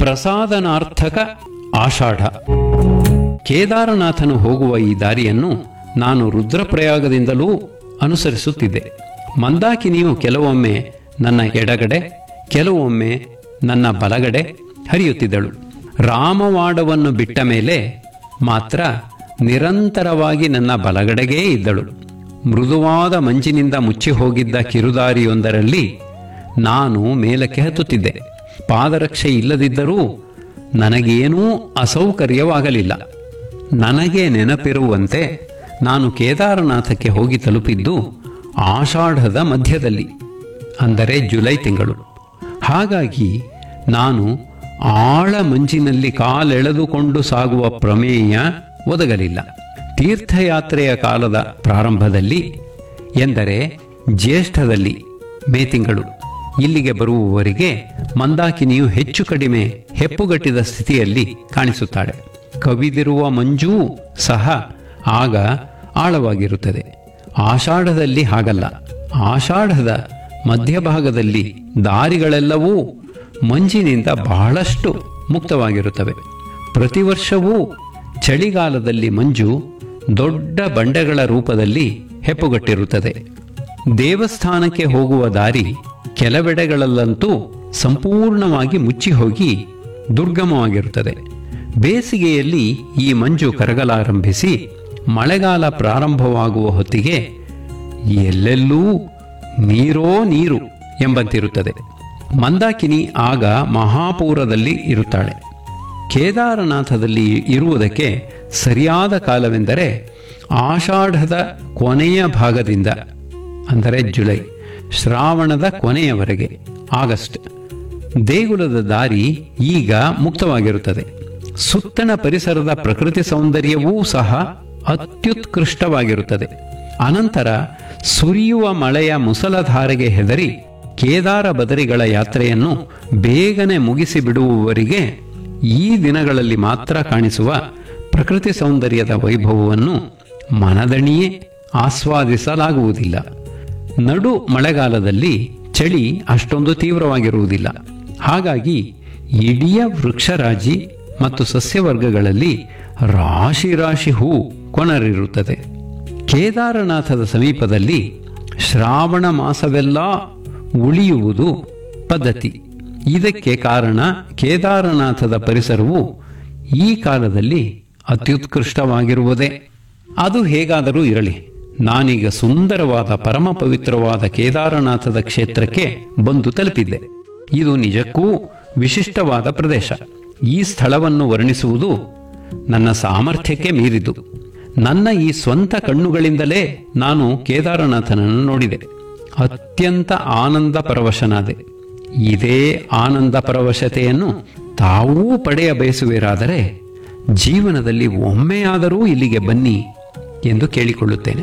ಪ್ರಸಾದನಾರ್ಥಕ ಆಷಾಢ ಕೇದಾರನಾಥನು ಹೋಗುವ ಈ ದಾರಿಯನ್ನು ನಾನು ರುದ್ರಪ್ರಯಾಗದಿಂದಲೂ ಅನುಸರಿಸುತ್ತಿದ್ದೆ ಮಂದಾಕಿನಿಯು ಕೆಲವೊಮ್ಮೆ ನನ್ನ ಎಡಗಡೆ ಕೆಲವೊಮ್ಮೆ ನನ್ನ ಬಲಗಡೆ ಹರಿಯುತ್ತಿದ್ದಳು ರಾಮವಾಡವನ್ನು ಬಿಟ್ಟ ಮೇಲೆ ಮಾತ್ರ ನಿರಂತರವಾಗಿ ನನ್ನ ಬಲಗಡೆಗೇ ಇದ್ದಳು ಮೃದುವಾದ ಮಂಜಿನಿಂದ ಮುಚ್ಚಿ ಹೋಗಿದ್ದ ಕಿರುದಾರಿಯೊಂದರಲ್ಲಿ ನಾನು ಮೇಲಕ್ಕೆ ಹತ್ತುತ್ತಿದ್ದೆ ಪಾದರಕ್ಷೆ ಇಲ್ಲದಿದ್ದರೂ ನನಗೇನೂ ಅಸೌಕರ್ಯವಾಗಲಿಲ್ಲ ನನಗೆ ನೆನಪಿರುವಂತೆ ನಾನು ಕೇದಾರನಾಥಕ್ಕೆ ಹೋಗಿ ತಲುಪಿದ್ದು ಆಷಾಢದ ಮಧ್ಯದಲ್ಲಿ ಅಂದರೆ ಜುಲೈ ತಿಂಗಳು ಹಾಗಾಗಿ ನಾನು ಆಳ ಮಂಜಿನಲ್ಲಿ ಕಾಲೆಳೆದುಕೊಂಡು ಸಾಗುವ ಪ್ರಮೇಯ ಒದಗಲಿಲ್ಲ ತೀರ್ಥಯಾತ್ರೆಯ ಕಾಲದ ಪ್ರಾರಂಭದಲ್ಲಿ ಎಂದರೆ ಜ್ಯೇಷ್ಠದಲ್ಲಿ ಮೇ ತಿಂಗಳು ಇಲ್ಲಿಗೆ ಬರುವವರಿಗೆ ಮಂದಾಕಿನಿಯು ಹೆಚ್ಚು ಕಡಿಮೆ ಹೆಪ್ಪುಗಟ್ಟಿದ ಸ್ಥಿತಿಯಲ್ಲಿ ಕಾಣಿಸುತ್ತಾಳೆ ಕವಿದಿರುವ ಮಂಜೂ ಸಹ ಆಗ ಆಳವಾಗಿರುತ್ತದೆ ಆಷಾಢದಲ್ಲಿ ಹಾಗಲ್ಲ ಆಷಾಢದ ಮಧ್ಯಭಾಗದಲ್ಲಿ ದಾರಿಗಳೆಲ್ಲವೂ ಮಂಜಿನಿಂದ ಬಹಳಷ್ಟು ಮುಕ್ತವಾಗಿರುತ್ತವೆ ಪ್ರತಿ ವರ್ಷವೂ ಚಳಿಗಾಲದಲ್ಲಿ ಮಂಜು ದೊಡ್ಡ ಬಂಡೆಗಳ ರೂಪದಲ್ಲಿ ಹೆಪ್ಪುಗಟ್ಟಿರುತ್ತದೆ ದೇವಸ್ಥಾನಕ್ಕೆ ಹೋಗುವ ದಾರಿ ಕೆಲವೆಡೆಗಳಲ್ಲಂತೂ ಸಂಪೂರ್ಣವಾಗಿ ಮುಚ್ಚಿ ಹೋಗಿ ದುರ್ಗಮವಾಗಿರುತ್ತದೆ ಬೇಸಿಗೆಯಲ್ಲಿ ಈ ಮಂಜು ಕರಗಲಾರಂಭಿಸಿ ಮಳೆಗಾಲ ಪ್ರಾರಂಭವಾಗುವ ಹೊತ್ತಿಗೆ ಎಲ್ಲೆಲ್ಲೂ ನೀರೋ ನೀರು ಎಂಬಂತಿರುತ್ತದೆ ಮಂದಾಕಿನಿ ಆಗ ಮಹಾಪೂರದಲ್ಲಿ ಇರುತ್ತಾಳೆ ಕೇದಾರನಾಥದಲ್ಲಿ ಇರುವುದಕ್ಕೆ ಸರಿಯಾದ ಕಾಲವೆಂದರೆ ಆಷಾಢದ ಕೊನೆಯ ಭಾಗದಿಂದ ಅಂದರೆ ಜುಲೈ ಶ್ರಾವಣದ ಕೊನೆಯವರೆಗೆ ಆಗಸ್ಟ್ ದೇಗುಲದ ದಾರಿ ಈಗ ಮುಕ್ತವಾಗಿರುತ್ತದೆ ಸುತ್ತಣ ಪರಿಸರದ ಪ್ರಕೃತಿ ಸೌಂದರ್ಯವೂ ಸಹ ಅತ್ಯುತ್ಕೃಷ್ಟವಾಗಿರುತ್ತದೆ ಅನಂತರ ಸುರಿಯುವ ಮಳೆಯ ಮುಸಲಧಾರೆಗೆ ಹೆದರಿ ಕೇದಾರ ಬದರಿಗಳ ಯಾತ್ರೆಯನ್ನು ಬೇಗನೆ ಮುಗಿಸಿ ಬಿಡುವವರಿಗೆ ಈ ದಿನಗಳಲ್ಲಿ ಮಾತ್ರ ಕಾಣಿಸುವ ಪ್ರಕೃತಿ ಸೌಂದರ್ಯದ ವೈಭವವನ್ನು ಮನದಣಿಯೇ ಆಸ್ವಾದಿಸಲಾಗುವುದಿಲ್ಲ ನಡು ಮಳೆಗಾಲದಲ್ಲಿ ಚಳಿ ಅಷ್ಟೊಂದು ತೀವ್ರವಾಗಿರುವುದಿಲ್ಲ ಹಾಗಾಗಿ ಇಡೀ ವೃಕ್ಷರಾಜಿ ಮತ್ತು ಸಸ್ಯವರ್ಗಗಳಲ್ಲಿ ರಾಶಿ ರಾಶಿ ಹೂ ಕೊನರಿರುತ್ತದೆ ಕೇದಾರನಾಥದ ಸಮೀಪದಲ್ಲಿ ಶ್ರಾವಣ ಮಾಸವೆಲ್ಲ ಉಳಿಯುವುದು ಪದ್ಧತಿ ಇದಕ್ಕೆ ಕಾರಣ ಕೇದಾರನಾಥದ ಪರಿಸರವು ಈ ಕಾಲದಲ್ಲಿ ಅತ್ಯುತ್ಕೃಷ್ಟವಾಗಿರುವುದೇ ಅದು ಹೇಗಾದರೂ ಇರಲಿ ನಾನೀಗ ಸುಂದರವಾದ ಪರಮ ಪವಿತ್ರವಾದ ಕೇದಾರನಾಥದ ಕ್ಷೇತ್ರಕ್ಕೆ ಬಂದು ತಲುಪಿದ್ದೆ ಇದು ನಿಜಕ್ಕೂ ವಿಶಿಷ್ಟವಾದ ಪ್ರದೇಶ ಈ ಸ್ಥಳವನ್ನು ವರ್ಣಿಸುವುದು ನನ್ನ ಸಾಮರ್ಥ್ಯಕ್ಕೆ ಮೀರಿದು ನನ್ನ ಈ ಸ್ವಂತ ಕಣ್ಣುಗಳಿಂದಲೇ ನಾನು ಕೇದಾರನಾಥನನ್ನು ನೋಡಿದೆ ಅತ್ಯಂತ ಆನಂದ ಪರವಶನಾದೆ ಇದೇ ಆನಂದ ಪರವಶತೆಯನ್ನು ತಾವೂ ಪಡೆಯ ಬಯಸುವಿರಾದರೆ ಜೀವನದಲ್ಲಿ ಒಮ್ಮೆಯಾದರೂ ಇಲ್ಲಿಗೆ ಬನ್ನಿ ಎಂದು ಕೇಳಿಕೊಳ್ಳುತ್ತೇನೆ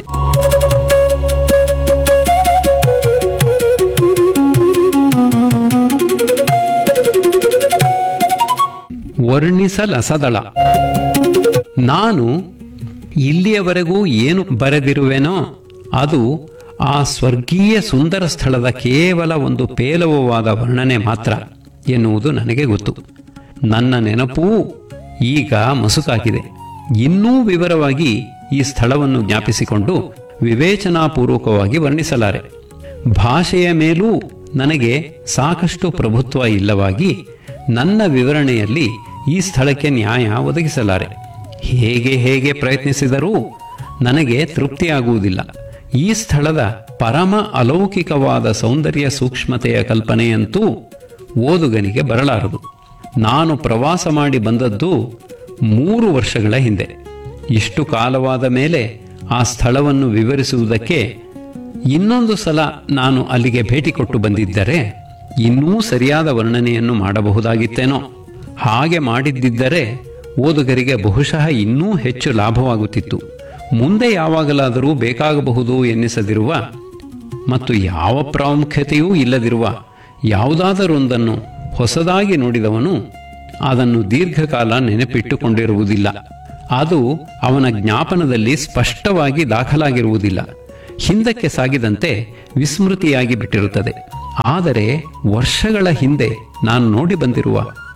ವರ್ಣಿಸಲಸದಳ ನಾನು ಇಲ್ಲಿಯವರೆಗೂ ಏನು ಬರೆದಿರುವೆನೋ ಅದು ಆ ಸ್ವರ್ಗೀಯ ಸುಂದರ ಸ್ಥಳದ ಕೇವಲ ಒಂದು ಪೇಲವವಾದ ವರ್ಣನೆ ಮಾತ್ರ ಎನ್ನುವುದು ನನಗೆ ಗೊತ್ತು ನನ್ನ ನೆನಪೂ ಈಗ ಮಸುಕಾಗಿದೆ ಇನ್ನೂ ವಿವರವಾಗಿ ಈ ಸ್ಥಳವನ್ನು ಜ್ಞಾಪಿಸಿಕೊಂಡು ವಿವೇಚನಾಪೂರ್ವಕವಾಗಿ ವರ್ಣಿಸಲಾರೆ ಭಾಷೆಯ ಮೇಲೂ ನನಗೆ ಸಾಕಷ್ಟು ಪ್ರಭುತ್ವ ಇಲ್ಲವಾಗಿ ನನ್ನ ವಿವರಣೆಯಲ್ಲಿ ಈ ಸ್ಥಳಕ್ಕೆ ನ್ಯಾಯ ಒದಗಿಸಲಾರೆ ಹೇಗೆ ಹೇಗೆ ಪ್ರಯತ್ನಿಸಿದರೂ ನನಗೆ ತೃಪ್ತಿಯಾಗುವುದಿಲ್ಲ ಈ ಸ್ಥಳದ ಪರಮ ಅಲೌಕಿಕವಾದ ಸೌಂದರ್ಯ ಸೂಕ್ಷ್ಮತೆಯ ಕಲ್ಪನೆಯಂತೂ ಓದುಗನಿಗೆ ಬರಲಾರದು ನಾನು ಪ್ರವಾಸ ಮಾಡಿ ಬಂದದ್ದು ಮೂರು ವರ್ಷಗಳ ಹಿಂದೆ ಇಷ್ಟು ಕಾಲವಾದ ಮೇಲೆ ಆ ಸ್ಥಳವನ್ನು ವಿವರಿಸುವುದಕ್ಕೆ ಇನ್ನೊಂದು ಸಲ ನಾನು ಅಲ್ಲಿಗೆ ಭೇಟಿ ಕೊಟ್ಟು ಬಂದಿದ್ದರೆ ಇನ್ನೂ ಸರಿಯಾದ ವರ್ಣನೆಯನ್ನು ಮಾಡಬಹುದಾಗಿತ್ತೇನೋ ಹಾಗೆ ಮಾಡಿದ್ದಿದ್ದರೆ ಓದುಗರಿಗೆ ಬಹುಶಃ ಇನ್ನೂ ಹೆಚ್ಚು ಲಾಭವಾಗುತ್ತಿತ್ತು ಮುಂದೆ ಯಾವಾಗಲಾದರೂ ಬೇಕಾಗಬಹುದು ಎನ್ನಿಸದಿರುವ ಮತ್ತು ಯಾವ ಪ್ರಾಮುಖ್ಯತೆಯೂ ಇಲ್ಲದಿರುವ ಯಾವುದಾದರೊಂದನ್ನು ಹೊಸದಾಗಿ ನೋಡಿದವನು ಅದನ್ನು ದೀರ್ಘಕಾಲ ನೆನಪಿಟ್ಟುಕೊಂಡಿರುವುದಿಲ್ಲ ಅದು ಅವನ ಜ್ಞಾಪನದಲ್ಲಿ ಸ್ಪಷ್ಟವಾಗಿ ದಾಖಲಾಗಿರುವುದಿಲ್ಲ ಹಿಂದಕ್ಕೆ ಸಾಗಿದಂತೆ ವಿಸ್ಮೃತಿಯಾಗಿ ಬಿಟ್ಟಿರುತ್ತದೆ ಆದರೆ ವರ್ಷಗಳ ಹಿಂದೆ ನಾನು ನೋಡಿ ಬಂದಿರುವ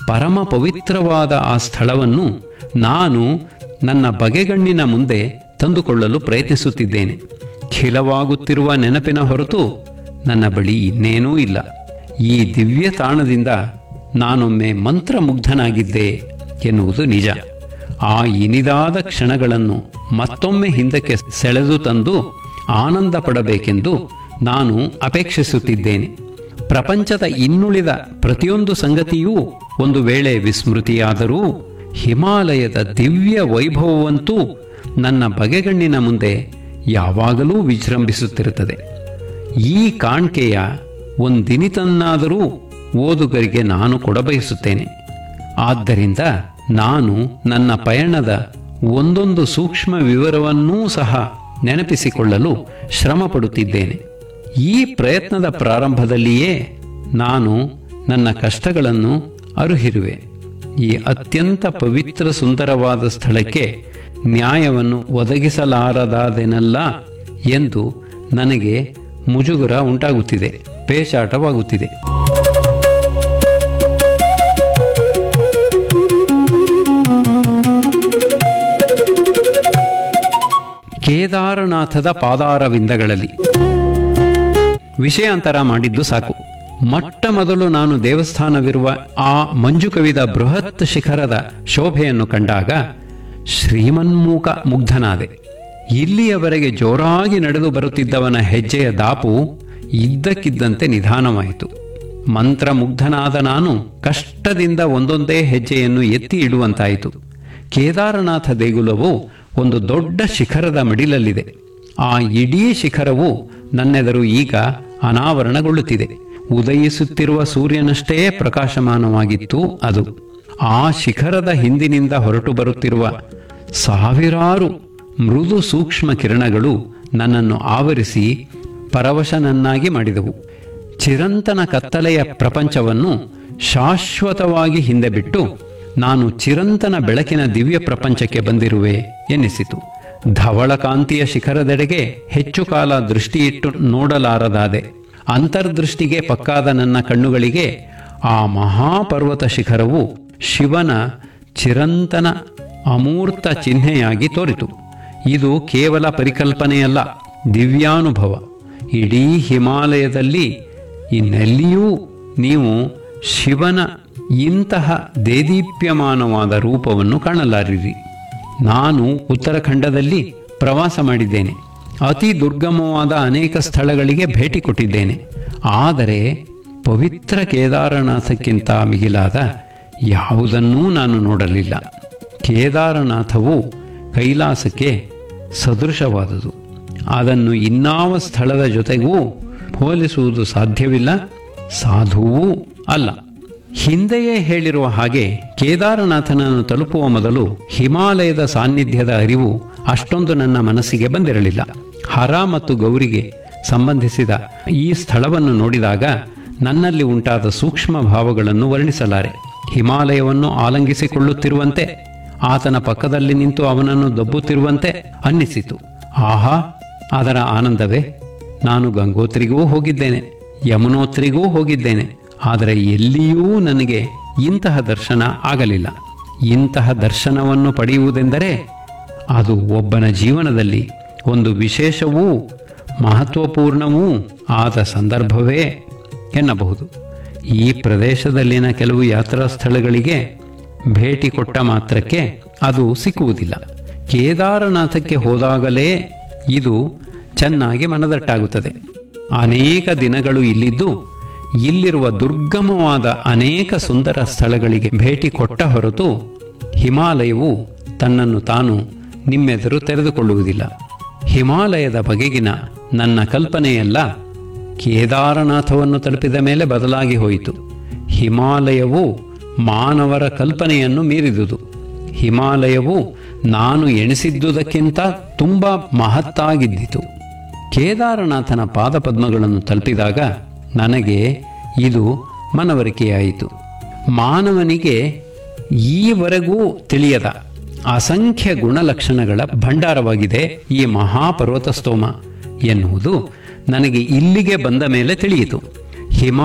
ಪರಮ ಪವಿತ್ರವಾದ ಆ ಸ್ಥಳವನ್ನು ನಾನು ನನ್ನ ಬಗೆಗಣ್ಣಿನ ಮುಂದೆ ತಂದುಕೊಳ್ಳಲು ಪ್ರಯತ್ನಿಸುತ್ತಿದ್ದೇನೆ ಖಿಲವಾಗುತ್ತಿರುವ ನೆನಪಿನ ಹೊರತು ನನ್ನ ಬಳಿ ಇನ್ನೇನೂ ಇಲ್ಲ ಈ ದಿವ್ಯ ತಾಣದಿಂದ ನಾನೊಮ್ಮೆ ಮಂತ್ರಮುಗ್ಧನಾಗಿದ್ದೆ ಎನ್ನುವುದು ನಿಜ ಆ ಇನಿದಾದ ಕ್ಷಣಗಳನ್ನು ಮತ್ತೊಮ್ಮೆ ಹಿಂದಕ್ಕೆ ಸೆಳೆದು ತಂದು ಆನಂದ ಪಡಬೇಕೆಂದು ನಾನು ಅಪೇಕ್ಷಿಸುತ್ತಿದ್ದೇನೆ ಪ್ರಪಂಚದ ಇನ್ನುಳಿದ ಪ್ರತಿಯೊಂದು ಸಂಗತಿಯೂ ಒಂದು ವೇಳೆ ವಿಸ್ಮೃತಿಯಾದರೂ ಹಿಮಾಲಯದ ದಿವ್ಯ ವೈಭವವಂತೂ ನನ್ನ ಬಗೆಗಣ್ಣಿನ ಮುಂದೆ ಯಾವಾಗಲೂ ವಿಜೃಂಭಿಸುತ್ತಿರುತ್ತದೆ ಈ ಕಾಣ್ಕೆಯ ಒಂದಿನಿತನ್ನಾದರೂ ಓದುಗರಿಗೆ ನಾನು ಕೊಡಬಯಸುತ್ತೇನೆ ಆದ್ದರಿಂದ ನಾನು ನನ್ನ ಪಯಣದ ಒಂದೊಂದು ಸೂಕ್ಷ್ಮ ವಿವರವನ್ನೂ ಸಹ ನೆನಪಿಸಿಕೊಳ್ಳಲು ಶ್ರಮ ಪಡುತ್ತಿದ್ದೇನೆ ಈ ಪ್ರಯತ್ನದ ಪ್ರಾರಂಭದಲ್ಲಿಯೇ ನಾನು ನನ್ನ ಕಷ್ಟಗಳನ್ನು ಅರುಹಿರುವೆ ಈ ಅತ್ಯಂತ ಪವಿತ್ರ ಸುಂದರವಾದ ಸ್ಥಳಕ್ಕೆ ನ್ಯಾಯವನ್ನು ಒದಗಿಸಲಾರದಾದೆನಲ್ಲ ಎಂದು ನನಗೆ ಮುಜುಗರ ಉಂಟಾಗುತ್ತಿದೆ ಪೇಚಾಟವಾಗುತ್ತಿದೆ ಕೇದಾರನಾಥದ ಪಾದಾರವಿಂದಗಳಲ್ಲಿ ವಿಷಯಾಂತರ ಮಾಡಿದ್ದು ಸಾಕು ಮೊಟ್ಟ ಮೊದಲು ನಾನು ದೇವಸ್ಥಾನವಿರುವ ಆ ಮಂಜು ಕವಿದ ಬೃಹತ್ ಶಿಖರದ ಶೋಭೆಯನ್ನು ಕಂಡಾಗ ಶ್ರೀಮನ್ಮೂಕ ಮುಗ್ಧನಾದೆ ಇಲ್ಲಿಯವರೆಗೆ ಜೋರಾಗಿ ನಡೆದು ಬರುತ್ತಿದ್ದವನ ಹೆಜ್ಜೆಯ ದಾಪು ಇದ್ದಕ್ಕಿದ್ದಂತೆ ನಿಧಾನವಾಯಿತು ಮಂತ್ರಮುಗ್ಧನಾದ ನಾನು ಕಷ್ಟದಿಂದ ಒಂದೊಂದೇ ಹೆಜ್ಜೆಯನ್ನು ಎತ್ತಿ ಇಡುವಂತಾಯಿತು ಕೇದಾರನಾಥ ದೇಗುಲವು ಒಂದು ದೊಡ್ಡ ಶಿಖರದ ಮಡಿಲಲ್ಲಿದೆ ಆ ಇಡೀ ಶಿಖರವು ನನ್ನೆದರು ಈಗ ಅನಾವರಣಗೊಳ್ಳುತ್ತಿದೆ ಉದಯಿಸುತ್ತಿರುವ ಸೂರ್ಯನಷ್ಟೇ ಪ್ರಕಾಶಮಾನವಾಗಿತ್ತು ಅದು ಆ ಶಿಖರದ ಹಿಂದಿನಿಂದ ಹೊರಟು ಬರುತ್ತಿರುವ ಸಾವಿರಾರು ಮೃದು ಸೂಕ್ಷ್ಮ ಕಿರಣಗಳು ನನ್ನನ್ನು ಆವರಿಸಿ ಪರವಶನನ್ನಾಗಿ ಮಾಡಿದವು ಚಿರಂತನ ಕತ್ತಲೆಯ ಪ್ರಪಂಚವನ್ನು ಶಾಶ್ವತವಾಗಿ ಹಿಂದೆ ಬಿಟ್ಟು ನಾನು ಚಿರಂತನ ಬೆಳಕಿನ ದಿವ್ಯ ಪ್ರಪಂಚಕ್ಕೆ ಬಂದಿರುವೆ ಎನ್ನಿಸಿತು ಧವಳಕಾಂತಿಯ ಶಿಖರದೆಡೆಗೆ ಹೆಚ್ಚು ಕಾಲ ದೃಷ್ಟಿಯಿಟ್ಟು ನೋಡಲಾರದಾದೆ ಅಂತರ್ದೃಷ್ಟಿಗೆ ಪಕ್ಕಾದ ನನ್ನ ಕಣ್ಣುಗಳಿಗೆ ಆ ಮಹಾಪರ್ವತ ಶಿಖರವು ಶಿವನ ಚಿರಂತನ ಅಮೂರ್ತ ಚಿಹ್ನೆಯಾಗಿ ತೋರಿತು ಇದು ಕೇವಲ ಪರಿಕಲ್ಪನೆಯಲ್ಲ ದಿವ್ಯಾನುಭವ ಇಡೀ ಹಿಮಾಲಯದಲ್ಲಿ ಇನ್ನೆಲ್ಲಿಯೂ ನೀವು ಶಿವನ ಇಂತಹ ದೇದೀಪ್ಯಮಾನವಾದ ರೂಪವನ್ನು ಕಾಣಲಾರಿರಿ ನಾನು ಉತ್ತರಾಖಂಡದಲ್ಲಿ ಪ್ರವಾಸ ಮಾಡಿದ್ದೇನೆ ಅತಿ ದುರ್ಗಮವಾದ ಅನೇಕ ಸ್ಥಳಗಳಿಗೆ ಭೇಟಿ ಕೊಟ್ಟಿದ್ದೇನೆ ಆದರೆ ಪವಿತ್ರ ಕೇದಾರನಾಥಕ್ಕಿಂತ ಮಿಗಿಲಾದ ಯಾವುದನ್ನೂ ನಾನು ನೋಡಲಿಲ್ಲ ಕೇದಾರನಾಥವು ಕೈಲಾಸಕ್ಕೆ ಸದೃಶವಾದುದು ಅದನ್ನು ಇನ್ನಾವ ಸ್ಥಳದ ಜೊತೆಗೂ ಹೋಲಿಸುವುದು ಸಾಧ್ಯವಿಲ್ಲ ಸಾಧುವೂ ಅಲ್ಲ ಹಿಂದೆಯೇ ಹೇಳಿರುವ ಹಾಗೆ ಕೇದಾರನಾಥನನ್ನು ತಲುಪುವ ಮೊದಲು ಹಿಮಾಲಯದ ಸಾನ್ನಿಧ್ಯದ ಅರಿವು ಅಷ್ಟೊಂದು ನನ್ನ ಮನಸ್ಸಿಗೆ ಬಂದಿರಲಿಲ್ಲ ಹರ ಮತ್ತು ಗೌರಿಗೆ ಸಂಬಂಧಿಸಿದ ಈ ಸ್ಥಳವನ್ನು ನೋಡಿದಾಗ ನನ್ನಲ್ಲಿ ಉಂಟಾದ ಸೂಕ್ಷ್ಮ ಭಾವಗಳನ್ನು ವರ್ಣಿಸಲಾರೆ ಹಿಮಾಲಯವನ್ನು ಆಲಂಗಿಸಿಕೊಳ್ಳುತ್ತಿರುವಂತೆ ಆತನ ಪಕ್ಕದಲ್ಲಿ ನಿಂತು ಅವನನ್ನು ದಬ್ಬುತ್ತಿರುವಂತೆ ಅನ್ನಿಸಿತು ಆಹಾ ಅದರ ಆನಂದವೇ ನಾನು ಗಂಗೋತ್ರಿಗೂ ಹೋಗಿದ್ದೇನೆ ಯಮುನೋತ್ರಿಗೂ ಹೋಗಿದ್ದೇನೆ ಆದರೆ ಎಲ್ಲಿಯೂ ನನಗೆ ಇಂತಹ ದರ್ಶನ ಆಗಲಿಲ್ಲ ಇಂತಹ ದರ್ಶನವನ್ನು ಪಡೆಯುವುದೆಂದರೆ ಅದು ಒಬ್ಬನ ಜೀವನದಲ್ಲಿ ಒಂದು ವಿಶೇಷವೂ ಮಹತ್ವಪೂರ್ಣವೂ ಆದ ಸಂದರ್ಭವೇ ಎನ್ನಬಹುದು ಈ ಪ್ರದೇಶದಲ್ಲಿನ ಕೆಲವು ಯಾತ್ರಾ ಸ್ಥಳಗಳಿಗೆ ಭೇಟಿ ಕೊಟ್ಟ ಮಾತ್ರಕ್ಕೆ ಅದು ಸಿಕ್ಕುವುದಿಲ್ಲ ಕೇದಾರನಾಥಕ್ಕೆ ಹೋದಾಗಲೇ ಇದು ಚೆನ್ನಾಗಿ ಮನದಟ್ಟಾಗುತ್ತದೆ ಅನೇಕ ದಿನಗಳು ಇಲ್ಲಿದ್ದು ಇಲ್ಲಿರುವ ದುರ್ಗಮವಾದ ಅನೇಕ ಸುಂದರ ಸ್ಥಳಗಳಿಗೆ ಭೇಟಿ ಕೊಟ್ಟ ಹೊರತು ಹಿಮಾಲಯವು ತನ್ನನ್ನು ತಾನು ನಿಮ್ಮೆದುರು ತೆರೆದುಕೊಳ್ಳುವುದಿಲ್ಲ ಹಿಮಾಲಯದ ಬಗೆಗಿನ ನನ್ನ ಕಲ್ಪನೆಯೆಲ್ಲ ಕೇದಾರನಾಥವನ್ನು ತಲುಪಿದ ಮೇಲೆ ಬದಲಾಗಿ ಹೋಯಿತು ಹಿಮಾಲಯವು ಮಾನವರ ಕಲ್ಪನೆಯನ್ನು ಮೀರಿದುದು ಹಿಮಾಲಯವು ನಾನು ಎಣಿಸಿದ್ದುದಕ್ಕಿಂತ ತುಂಬ ಮಹತ್ತಾಗಿದ್ದಿತು ಕೇದಾರನಾಥನ ಪಾದಪದ್ಮಗಳನ್ನು ತಲುಪಿದಾಗ ನನಗೆ ಇದು ಮನವರಿಕೆಯಾಯಿತು ಮಾನವನಿಗೆ ಈವರೆಗೂ ತಿಳಿಯದ ಅಸಂಖ್ಯ ಗುಣಲಕ್ಷಣಗಳ ಭಂಡಾರವಾಗಿದೆ ಈ ಮಹಾಪರ್ವತ ಸ್ತೋಮ ಎನ್ನುವುದು ನನಗೆ ಇಲ್ಲಿಗೆ ಬಂದ ಮೇಲೆ ತಿಳಿಯಿತು ಹಿಮಾ